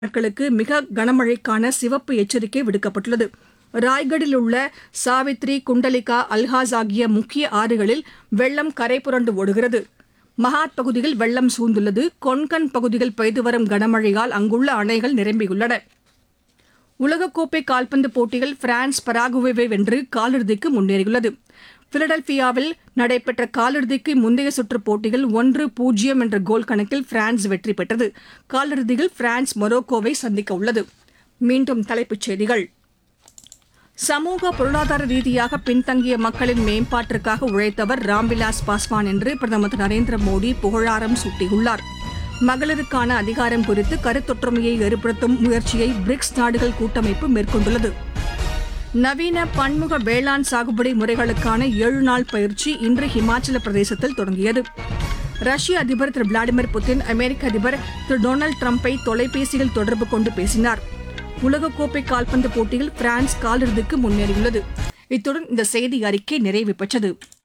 நாட்களுக்கு மிக கனமழைக்கான சிவப்பு எச்சரிக்கை விடுக்கப்பட்டுள்ளது ராய்கடில் உள்ள சாவித்ரி குண்டலிகா அல்ஹாஸ் ஆகிய முக்கிய ஆறுகளில் வெள்ளம் கரைபுரண்டு ஓடுகிறது மகாத் பகுதியில் வெள்ளம் சூழ்ந்துள்ளது கொன்கன் பகுதியில் பெய்து வரும் கனமழையால் அங்குள்ள அணைகள் நிரம்பியுள்ளன உலகக்கோப்பை கால்பந்து போட்டியில் பிரான்ஸ் பராகுவேவை வென்று காலிறுதிக்கு முன்னேறியுள்ளது பிலடெல்பியாவில் நடைபெற்ற காலிறுதிக்கு முந்தைய சுற்றுப் போட்டியில் ஒன்று பூஜ்ஜியம் என்ற கோல் கணக்கில் பிரான்ஸ் வெற்றி பெற்றது காலிறுதியில் பிரான்ஸ் மொரோக்கோவை சந்திக்க உள்ளது மீண்டும் தலைப்புச் செய்திகள் சமூக பொருளாதார ரீதியாக பின்தங்கிய மக்களின் மேம்பாட்டிற்காக உழைத்தவர் ராம்விலாஸ் பாஸ்வான் என்று பிரதமர் திரு நரேந்திர மோடி புகழாரம் சூட்டியுள்ளார் மகளிருக்கான அதிகாரம் குறித்து கருத்தொற்றுமையை ஏற்படுத்தும் முயற்சியை பிரிக்ஸ் நாடுகள் கூட்டமைப்பு மேற்கொண்டுள்ளது நவீன பன்முக வேளாண் சாகுபடி முறைகளுக்கான ஏழு நாள் பயிற்சி இன்று ஹிமாச்சல பிரதேசத்தில் தொடங்கியது ரஷ்ய அதிபர் திரு விளாடிமிர் புட்டின் அமெரிக்க அதிபர் திரு டொனால்டு டிரம்பை தொலைபேசியில் தொடர்பு கொண்டு பேசினார் உலகக்கோப்பை கால்பந்து போட்டியில் பிரான்ஸ் காலிறுதிக்கு முன்னேறியுள்ளது இத்துடன் இந்த செய்தி அறிக்கை நிறைவு பெற்றது